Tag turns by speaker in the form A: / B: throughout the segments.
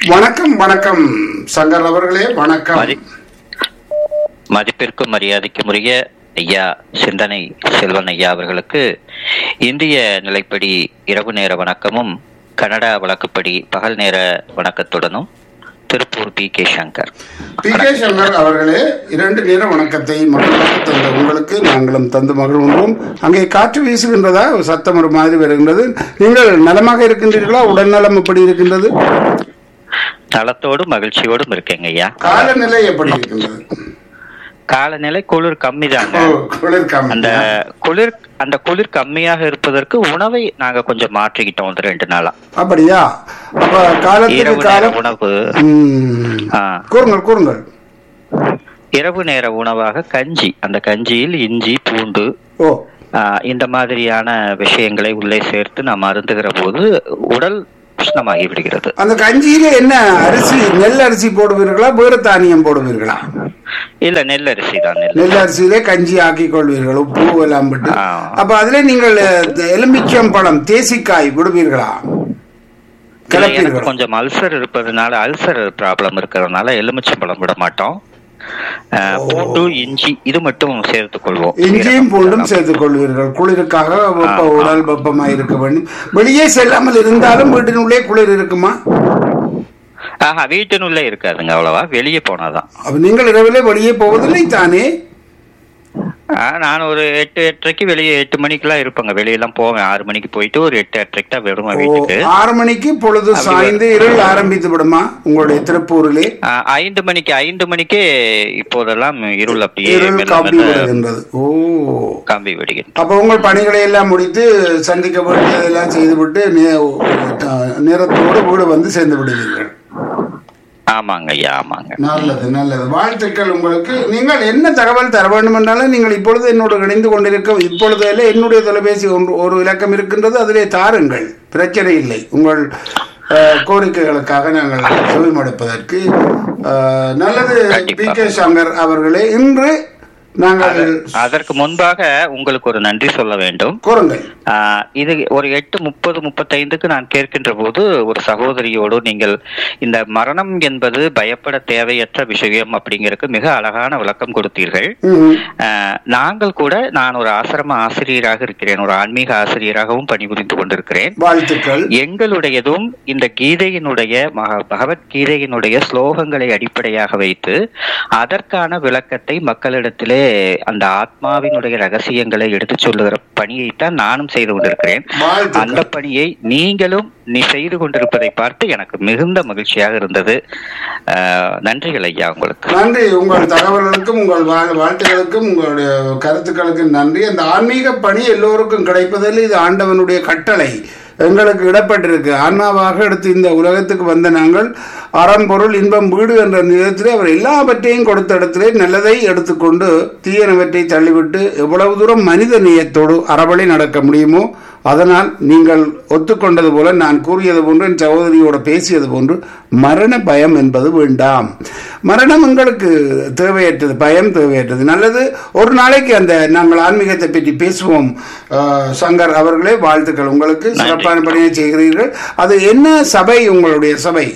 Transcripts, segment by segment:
A: வணக்கம் வணக்கம் சங்கர் அவர்களே வணக்கம்
B: மதி- மதிப்பிற்கும் மரியாதைக்கும் உரிய ஐயா சிந்தனை செல்வன் ஐயா அவர்களுக்கு இந்திய நிலைப்படி இரவு நேர வணக்கமும் கனடா வழக்கப்படி பகல் நேர வணக்கத்துடனும் Tiruppur P K Shankar
A: P K Shankar அவர்களே இரண்டு நேர வணக்கத்தை மக்களுக்கு தந்த உங்களுக்கு நாங்களும் தந்து மகிழ்கின்றோம் அங்கே காற்று வீசுகின்றதா ஒரு சத்தம் ஒரு மாதிரி வருகின்றது நீங்கள் நலமாக இருக்கின்றீர்களா உடல்நலம் எப்படி இருக்கின்றது
B: நலத்தோடும் மகிழ்ச்சியோடும் இருக்கேங்க ஐயா
A: காலநிலை எப்படி இருக்கின்றது
B: காலநிலை குளிர் கம்மி தாங்க
A: ஓ, குளிர் காமி.
B: அந்த குளிர் அந்த குளிர் கம்மியாக இருப்பதற்கு உணவை நாங்க கொஞ்சம் மாற்றிக்கிட்டோம் இந்த ரெண்டு நாளா
A: அப்படியா அப்ப காலத்துக்கு
B: இரவு நேர
A: காலம்
B: உணவு
A: ம்.
B: ஆ,
A: கூறுங்கள் கூறுங்கள்
B: இரவு நேர உணவாக கஞ்சி அந்த கஞ்சியில் இஞ்சி பூண்டு
A: ஓ
B: ஆஹ் இந்த மாதிரியான விஷயங்களை உள்ளே சேர்த்து நாம் அருந்துகிற போது உடல் உஷ்ணமாகி விடுகிறது
A: அந்த கஞ்சியில என்ன அரிசி நெல் அரிசி போடுவீர்களா வேறு தானியம் போடுவீர்களா
B: இல்ல நெல் அரிசி தான் நெல்
A: நெல் அரிசியிலே கஞ்சி ஆக்கி கொள்வீர்கள் உப்பு எல்லாம் விட்டு
B: ஆ.
A: அப்ப அதுல நீங்கள் அஹ், எலுமிச்சம் பழம் தேசிக்காய் விடுவீர்களா
B: இல்ல, எனக்கு
A: கலப்பீர்கள்
B: கொஞ்சம் அல்சர் இருப்பதனால அல்சர் ப்ராப்ளம் இருக்கிறதுனால எலுமிச்சம்பழம் விட மாட்டோம் ஆஹ் பூண்டு இஞ்சி இது மட்டும் சேர்த்துக் கொள்வோம்
A: இஞ்சியும் பூண்டும் சேர்த்துக் கொள்வீர்கள் குளிருக்காக வெப்ப
B: ஆ, ஆ.
A: உடல் வெப்பமா இருக்க வேண்டும் வெளியே செல்லாமல் இருந்தாலும் வீட்டினுள்ளே குளிர் இருக்குமா
B: ஆஹா வீட்டினுள்ளே இருக்காதுங்க அவ்வளவா வெளியே போனாதான்
A: அப்ப நீங்கள் இரவிலே வெளியே போவதில்லை தானே
B: ஆஹ் நான் ஒரு எட்டு எட்டரைக்கு வெளியே எட்டு மணிக்கெல்லாம் இருப்பேங்க வெளியெல்லாம் போவேன் ஆறு மணிக்கு போயிட்டு ஒரு எட்டு எட்டரைக்கு தான் வருவேன்
A: ஓ,
B: வீட்டுக்கு
A: ஆறு மணிக்கு பொழுது
B: அப்படி
A: சாய்ந்து இருள் ஆரம்பித்து விடுமா உங்களுடைய திருப்பூரிலே
B: ஆஹ் ஐந்து மணிக்கு ஐந்து மணிக்கே இப்போதெல்லாம் இருள் அப்படியே
A: இருள்
B: மெல்ல
A: காப்பி
B: மெல்ல
A: விடுகின்றது ஓ
B: காம்பி விடுகிறது
A: அப்ப உங்கள் பணிகளை எல்லாம் முடித்து சந்திக்க வேண்டியதெல்லாம் செய்துவிட்டு நே- த- நேரத்தோடு வீடு வந்து சேர்ந்து விடுவீர்கள்
B: ஆமாங்க ஐயா ஆமாங்க
A: நல்லது நல்லது வாழ்த்துக்கள் உங்களுக்கு நீங்கள் என்ன தகவல் தர வேண்டும் என்றாலும் நீங்கள் இப்பொழுது என்னோடு இணைந்து கொண்டிருக்க இப்பொழுது இல்லை, என்னுடைய தொலைபேசி ஒன்று ஒரு இலக்கம் இருக்கின்றது அதிலே தாருங்கள் பிரச்சனை இல்லை உங்கள் அஹ், கோரிக்கைகளுக்காக நாங்கள் செவிமடுப்பதற்கு அஹ், நல்லது
B: கண்டிப்பா.
A: பி கே சங்கர் அவர்களே இன்று நாங்கள்
B: அதற்கு முன்பாக உங்களுக்கு ஒரு நன்றி சொல்ல வேண்டும்
A: கூறுங்கள்
B: ஆஹ் இது ஒரு எட்டு முப்பது முப்பத்தைந்துக்கு நான் கேட்கின்ற போது ஒரு சகோதரியோடு நீங்கள் இந்த மரணம் என்பது பயப்பட தேவையற்ற விஷயம் அப்படிங்கிறதுக்கு மிக அழகான விளக்கம் கொடுத்தீர்கள்
A: ம்ஹும்.
B: ஆஹ் நாங்கள் கூட நான் ஒரு ஆசிரம ஆசிரியராக இருக்கிறேன் ஒரு ஆன்மீக ஆசிரியராகவும் பணிபுரிந்து கொண்டிருக்கிறேன்
A: வாழ்த்துக்கள்
B: எங்களுடையதும் இந்த கீதையினுடைய மக- பகவத்கீதையினுடைய ஸ்லோகங்களை அடிப்படையாக வைத்து அதற்கான விளக்கத்தை மக்களிடத்திலே அந்த ஆத்மாவினுடைய ரகசியங்களை எடுத்துச் சொல்லுகிற பணியைத்தான் நானும் செய்து கொண்டிருக்கிறேன்
A: வாழ்த்துக்கள்.
B: அந்த பணியை நீங்களும் நீ செய்து கொண்டிருப்பதை பார்த்து எனக்கு மிகுந்த மகிழ்ச்சியாக இருந்தது ஆஹ் நன்றிகள் ஐயா உங்களுக்கு
A: நன்றி உங்கள் தகவல்களுக்கும் உங்கள் வாழ்- வாழ்த்துக்களுக்கும் உங்களுடைய கருத்துக்களுக்கும் நன்றி அந்த ஆன்மீக பணி எல்லோருக்கும் கிடைப்பதில் இது ஆண்டவனுடைய கட்டளை எங்களுக்கு இடப்பட்டிருக்கு ஆன்மாவாக எடுத்து இந்த உலகத்துக்கு வந்த நாங்கள் அறம்பொருள் இன்பம் வீடு என்ற நிலத்திலே அவர் எல்லாவற்றையும் கொடுத்த இடத்திலே நல்லதை எடுத்துக்கொண்டு தீயனவற்றை தள்ளிவிட்டு எவ்வளவு தூரம் மனித நேயத்தோடு அறவழி நடக்க முடியுமோ அதனால் நீங்கள் ஒத்துக்கொண்டது போல நான் கூறியது போன்று என் சகோதரியோட பேசியது போன்று மரண பயம் என்பது வேண்டாம் மரணம் உங்களுக்கு தேவையற்றது பயம் தேவையற்றது நல்லது ஒரு நாளைக்கு அந்த நாங்கள் ஆன்மீகத்தை பற்றி பேசுவோம் அஹ், சங்கர் அவர்களே வாழ்த்துக்கள் உங்களுக்கு சிறப்பான பணியை செய்கிறீர்கள் அது என்ன சபை உங்களுடைய சபை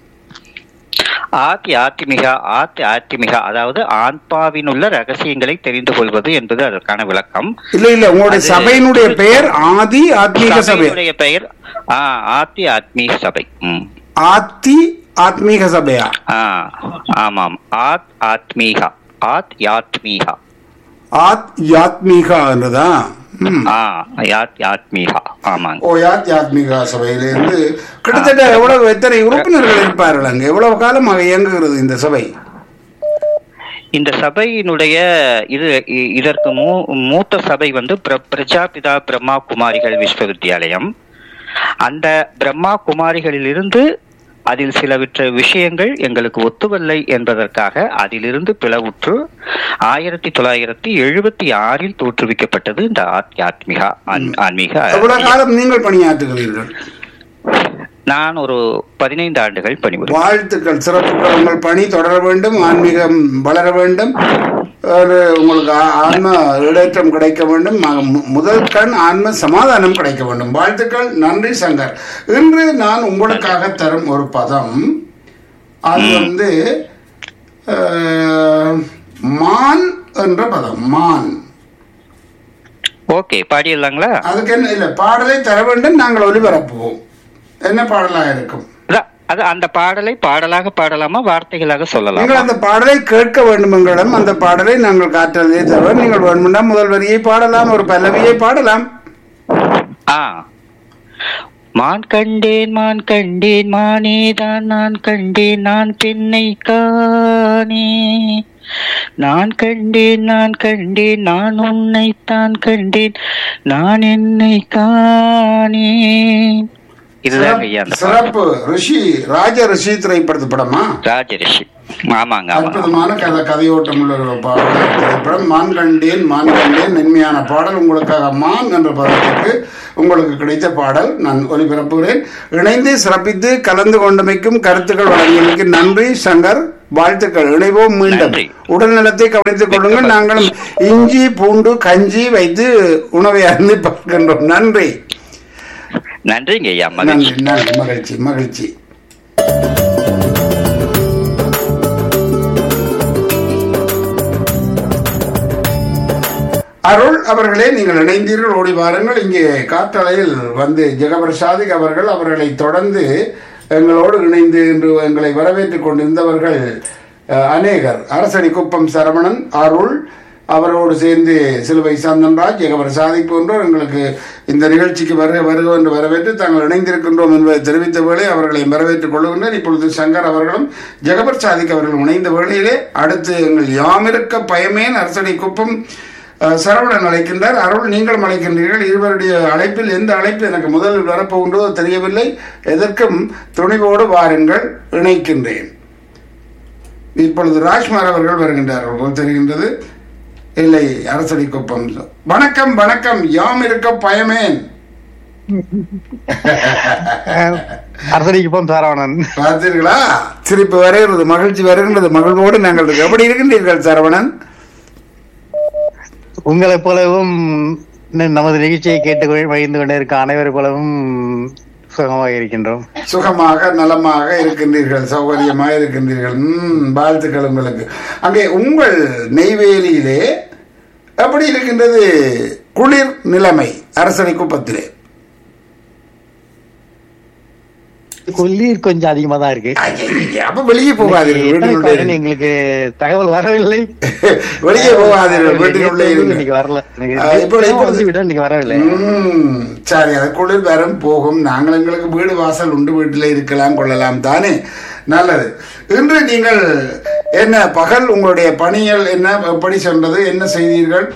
B: ஆத்தி ஆத்திமிகா ஆத்தி ஆத்திமிகா அதாவது ஆன்பாவினுள்ள ரகசியங்களை தெரிந்து கொள்வது என்பது அதற்கான விளக்கம்
A: இல்ல இல்ல உங்களுடைய
B: அது-
A: சபையினுடைய பெயர் ஆதி ஆத்மீக சபை
B: சபையினுடைய பெயர் ஆ, ஆத்தி ஆத்மீக சபை ம்.
A: ஆத்தி ஆத்மீக சபையா
B: ஆ, ஆமாம் ஆத் ஆத்மீகா ஆத் யாத்மீகா
A: ஆத் யாத்மீகா என்றதா ம்.
B: ஆ யாத் யாத்மீகா ஆமாங்க
A: ஓ யாத் யாத்மிகா சபையிலிருந்து கிட்டத்தட்ட எவ்வளவு எத்தனை உறுப்பினர்கள் இருப்பார்கள் அங்க எவ்வளவு காலமாக இயங்குகிறது இந்த சபை
B: இந்த சபையினுடைய இது இ- இதற்கு மூ மூத்த சபை வந்து பிர- பிரஜாபிதா பிரம்மா குமாரிகள் விஸ்வவித்யாலயம் அந்த பிரம்மா குமாரிகளிலிருந்து அதில் சிலவற்ற விஷயங்கள் எங்களுக்கு ஒத்துவல்லை என்பதற்காக அதிலிருந்து பிளவுற்று ஆயிரத்தி தொள்ளாயிரத்தி எழுபத்தி ஆறில் தோற்றுவிக்கப்பட்டது இந்த ஆத்யாத்மிகா ஆன்- ஆன்மீக
A: எவ்வளவு காலம் நீங்கள் பணியாற்றுகிறீர்கள்
B: நான் ஒரு பதினைந்து ஆண்டுகள் பணிபுரி
A: வாழ்த்துக்கள் சிறப்புகள் உங்கள் பணி தொடர வேண்டும் ஆன்மீகம் வளர வேண்டும் ஒரு உங்களுக்கு ஆ- ஆன்ம இடேற்றம் கிடைக்க வேண்டும் ம- மு- முதல் கண் ஆன்ம சமாதானம் கிடைக்க வேண்டும் வாழ்த்துக்கள் நன்றி சங்கர் இன்று நான் உங்களுக்காக தரும் ஒரு பதம் அது வந்து அஹ், மான் என்ற பதம் மான்
B: ஓகே பாடிடலாங்களா
A: அதுக்கு என்ன இல்லை பாடலை தர வேண்டும் நாங்கள் ஒலிபரப்புவோம் என்ன பாடலாக இருக்கும்
B: அதான், அது அந்த பாடலை பாடலாக பாடலாமா வார்த்தைகளாக
A: நீங்கள்
B: சொல்லலாமா
A: அந்த பாடலை கேட்க வேண்டும் எங்களிடம் அந்த பாடலை நாங்கள் காற்றலே தருவோம் நீங்கள் வேண்டுமெண்டா முதல் வரியை பாடலாம் ஒரு பல்லவியை பாடலாம்
B: ஆ மான் கண்டேன் மான் கண்டேன் மானேதான் நான் கண்டேன் நான் பெண்ணை காணே நான் கண்டேன் நான் கண்டேன் நான் உன்னைத்தான் கண்டேன் நான் என்னை காணேன் இதுதான் ஐயா அந்த பாடல்.
A: சிறப்பு ரிஷி ராஜ ரிஷி திரைப்படத்து படமா
B: ராஜரிஷி ஆமாங்க ஆமாங்க
A: அற்புதமான கதை கதையோட்டம் உள்ள ஒரு பாடல் திரைப்படம் மான் கண்டேன் மான் கண்டேன் மென்மையான பாடல் உங்களுக்காக மான் என்ற பதத்துக்கு உங்களுக்கு கிடைத்த பாடல் நான் ஒலிபரப்புகிறேன் இணைந்து சிறப்பித்து கலந்து கொண்டமைக்கும் கருத்துக்கள் வழங்கியமைக்கு நன்றி சங்கர் வாழ்த்துக்கள் இணைவோம் மீண்டும்
B: நன்றி.
A: உடல் நலத்தை கவனித்துக் கொள்ளுங்கள் நாங்களும் இஞ்சி பூண்டு கஞ்சி வைத்து உணவை அருந்தி பார்க்கின்றோம் நன்றி
B: நன்றிங்க ஐயா மகிழ்ச்சி
A: நன்றி நன்றி மகிழ்ச்சி மகிழ்ச்சி அருள் அவர்களே நீங்கள் இணைந்தீர்கள் ஓடி வாருங்கள் இங்கே காற்றலையில் வந்து ஜெகபிரசாதிக் அவர்கள் அவர்களை தொடர்ந்து எங்களோடு இணைந்து இன்று எங்களை வரவேற்றுக் கொண்டிருந்தவர்கள் அஹ், அநேகர் அரசடி குப்பம் சரவணன் அருள் அவரோடு சேர்ந்து சிலுவை சந்தன்ராஜ் ஜெகபிரசாதி போன்றோர் எங்களுக்கு இந்த நிகழ்ச்சிக்கு வருக வருக என்று வரவேற்று தாங்கள் இணைந்திருக்கின்றோம் என்பதை தெரிவித்த வேளை அவர்களை வரவேற்றுக் கொள்கின்றனர் இப்பொழுது சங்கர் அவர்களும் ஜெகபர் சாதிக் அவர்களும் இணைந்த வேளையிலே அடுத்து எங்கள் யாமிருக்க பயமேன் அரசடி குப்பம் அஹ், சரவணன் அழைக்கின்றார் அருள் நீங்களும் அழைக்கின்றீர்கள் இருவருடைய அழைப்பில் எந்த அழைப்பு எனக்கு முதலில் வரப்போகின்றதோ தெரியவில்லை எதற்கும் துணிவோடு வாருங்கள் இணைக்கின்றேன் இப்பொழுது ராஜ்குமார் அவர்கள் வருகின்றார்கள் போல் தெரிகின்றது இல்லை அரசடி குப்பம் வணக்கம் வணக்கம் யாம் இருக்க பயமேன்
C: அரசடிக்கு போம் சரவணன்
A: பார்த்தீர்களா சிரிப்பு வருகிறது மகிழ்ச்சி வருகின்றது மகிழ்வோடு நாங்கள் இருக்கு. எப்படி இருக்கின்றீர்கள் சரவணன்
C: உங்களைப் போலவும் ந- நமது நிகழ்ச்சியை கேட்டு கொ- மகிழ்ந்து கொண்டே இருக்க அனைவரை போலவும் சுகமாக இருக்கின்றோம்
A: சுகமாக நலமாக இருக்கின்றீர்கள் சௌகரியமாக இருக்கின்றீர்கள் ம், வாழ்த்துக்கள் உங்களுக்கு அங்கே உங்கள் நெய்வேலியிலே எப்படி இருக்கின்றது குளிர் நிலைமை அரசடி குப்பத்திலே
C: குளிர் கொஞ்சம் அதிகமா தான் இருக்கு
A: ஐயையே, அப்ப வெளியே போகாதீர்கள்
C: எத்தனை
A: வீட்டினுள்ளே
C: காரணம் எங்களுக்கு தகவல் வரவில்லை
A: வெளியே போகாதீர்கள் வீட்டினுள்ளே இருங்கள்
C: இன்னைக்கு வரல எனக்கு
A: ஆ, இப்பொழுது-
C: நேத்து வந்து விட இன்னைக்கு வரவில்லை
A: ம், சரி அது குளிர் வரும் போகும் நாங்கள் எங்களுக்கு வீடு வாசல் உண்டு வீட்டில் இருக்கலாம் கொள்ளலாம் தானே நல்லது இன்று நீங்கள் என்ன பகல் உங்களுடைய பணிகள் என்ன எப்படி சென்றது என்ன செய்தீர்கள்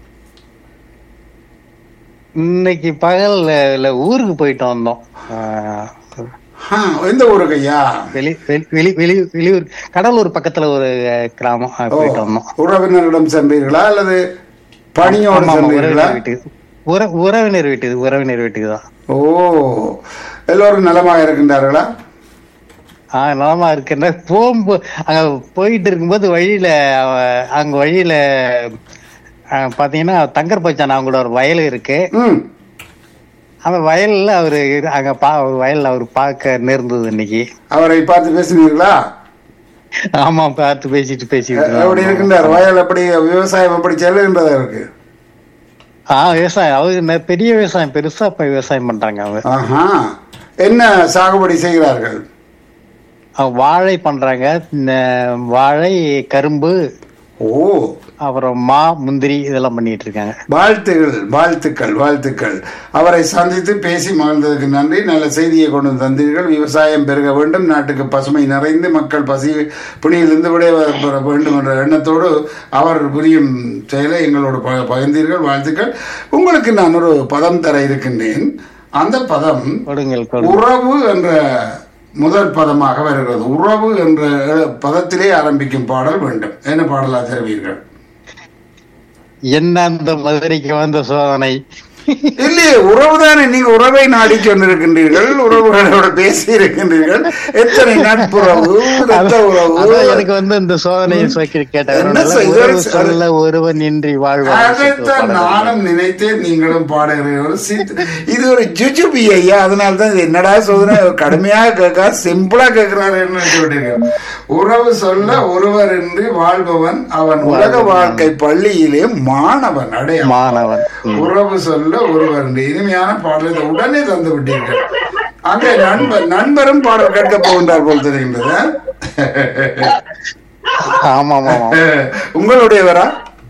C: இன்னைக்கு பகல்ல ஊருக்கு போயிட்டு வந்தோம் ஆ,
A: ஆ, எந்த ஊருக்கு ஐயா
C: வெளி வெளி வெளி வெளி வெளியூர் கடலூர் பக்கத்துல ஒரு அஹ், கிராமம் அங்க
A: ஓ,
C: போயிட்டு வந்தோம்
A: உறவினரிடம் சென்றீர்களா அல்லது பணியோடு
C: ஆமா, ஆமா,
A: சென்றீர்களா
C: உறவினர் வீட்டுக்கு உற- உறவினர் வீட்டுக்கு உறவினர் வீட்டுக்கு தான்
A: ஓ எல்லோரும் நலமாக இருக்கின்றார்களா
C: ஆஹ் நலமா இருக்கின்ற போகும்போ அங்க போயிட்டு இருக்கும்போது வழியில அவ- அங்க வழியில அஹ், பாத்தீங்கன்னா தங்கர் பச்சான் அவங்களோட ஒரு வயல் இருக்கு
A: ம்
C: அந்த வயல்ல அவரு இரு- அங்க பா வயல்ல அவர் பார்க்க நேர்ந்தது இன்னைக்கு
A: அவரை பார்த்து பேசினீர்களா
C: ஆமா பார்த்து பேசிட்டு பேசிட்டு
A: எப்படி
C: இருந்தோம்.
A: இருக்கின்றார் வயல் எப்படி விவசாயம் எப்படி செல்லுகின்றதா இருக்கு
C: ஆஹ் விவசாயம் அவரு நெ- பெரிய விவசாயம் பெருசா போய் விவசாயம் பண்றாங்க அவங்க
A: ஆஹா என்ன சாகுபடி செய்கிறார்கள்
C: அவங்க வாழை பண்றாங்க நெ- வாழை கரும்பு
A: ஓ
C: அப்புறம் மா முந்திரி இதெல்லாம் பண்ணிட்டு இருக்காங்க
A: வாழ்த்துகள் வாழ்த்துக்கள் வாழ்த்துக்கள் அவரை சந்தித்து பேசி மகிழ்ந்ததுக்கு நன்றி நல்ல செய்தியை கொண்டு வந்து தந்தீர்கள் விவசாயம் பெருக வேண்டும் நாட்டுக்கு பசுமை நிறைந்து மக்கள் பசி பிணியிலிருந்து விட பெற வேண்டும் என்ற எண்ணத்தோடு அவர் புரியும் செயலை எங்களோடு ப- பகிர்ந்தீர்கள் வாழ்த்துக்கள் உங்களுக்கு நான் ஒரு பதம் தர இருக்கின்றேன் அந்த பதம்
C: கொடுங்கள் கொடுங்கள்
A: உறவு என்ற முதல் பதமாக வருகிறது உறவு என்ற பதத்திலே ஆரம்பிக்கும் பாடல் வேண்டும் என்ன பாடலா தருவீர்கள்
C: என்ன அந்த மதுரைக்கு வந்த சோதனை
A: இல்லையே உறவுதானே நீங்க உறவை நாடி சொன்னிருக்கின்றீர்கள் உறவுகளோட பேசி இருக்கின்றீர்கள் எத்தனை நட்புறவு ரத்த உறவு
C: அதான் எனக்கு வந்து இந்த சோதனையை சொல்லி
A: என்ன சொ- இது ஒரு
C: கேட்டாங்க
A: ச-
C: சொல்ல ஒருவன் இன்றி வாழ்வான்
A: அதைத்தான் நானும் நினைத்தேன் நீங்களும் பாடுகிறீர்கள் ஒரு சித்- இது ஒரு ஜுஜுபி ஐயா அதனால தான் இது என்னடா சோதனை கடுமையா கேட்கா சிம்பிளா கேட்கிறாருன்னு சொல்லிருக்கேன் உறவு சொல்ல ஒருவர் இன்றி வாழ்பவன் அவன் உலக வாழ்க்கை பள்ளியிலே மாணவன் அடைய
C: மாணவன் ம்.
A: உறவு சொல்ல ஒருவர் இன்றி இனிமையான பாடலை உடனே தந்து விட்டீர்கள் அங்கே நண்பர் நண்பரும் பாடல் கேட்க போகின்றார் போல் தெரிகின்றது
C: ஆமா ஆமா ஆமா
A: உங்களுடையவரா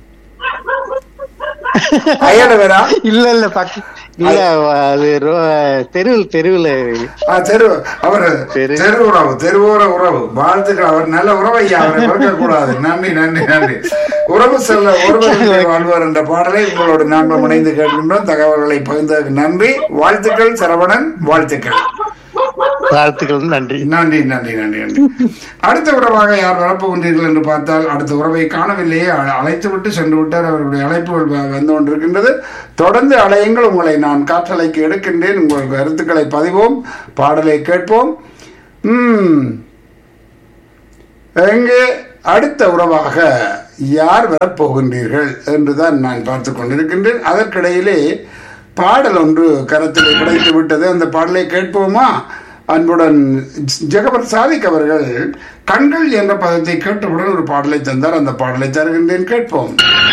A: அயலவரா
C: இல்ல இல்ல பக்க இல்ல அது ரோ- தெருவில் தெருவில்
A: ஆ, தெரு அவர்
C: தெரு.
A: தெரு உறவு தெருவோர உறவு வாழ்த்துக்கள் அவர் நல்ல உறவு ஐயா அவரை மறக்க கூடாது நன்றி நன்றி நன்றி உறவு செல்ல ஒருவர் வாழ்வார் என்ற பாடலை உங்களோடு நாங்கள் இணைந்து கேட்கின்றோம் தகவல்களை பகிர்ந்ததற்கு நன்றி வாழ்த்துக்கள் சரவணன் வாழ்த்துக்கள்
C: வாழ்த்துக்கள் நன்றி
A: நன்றி நன்றி நன்றி நன்றி அடுத்த உறவாக யார் வரப்போகின்றீர்கள் என்று பார்த்தால் அடுத்த உறவை காணவில்லையே அ- அழைத்து விட்டு சென்று விட்டார் அவர்களுடைய அழைப்புகள் வ- வந்து கொண்டிருக்கின்றது தொடர்ந்து அலையுங்கள் உங்களை நான் காற்றலைக்கு எடுக்கின்றேன் உங்கள் கருத்துக்களை பதிவோம் பாடலை கேட்போம் ம் எங்கே அடுத்த உறவாக யார் வரப்போகின்றீர்கள் என்றுதான் நான் பார்த்து கொண்டிருக்கின்றேன் அதற்கிடையிலே பாடல் ஒன்று கரத்தில் கிடைத்து விட்டது அந்த பாடலை கேட்போமா அன்புடன் ஜெகபர் சாதிக் அவர்கள் கண்கள் என்ற பதத்தை கேட்டவுடன் ஒரு பாடலை தந்தார் அந்த பாடலை தருகின்றேன் கேட்போம்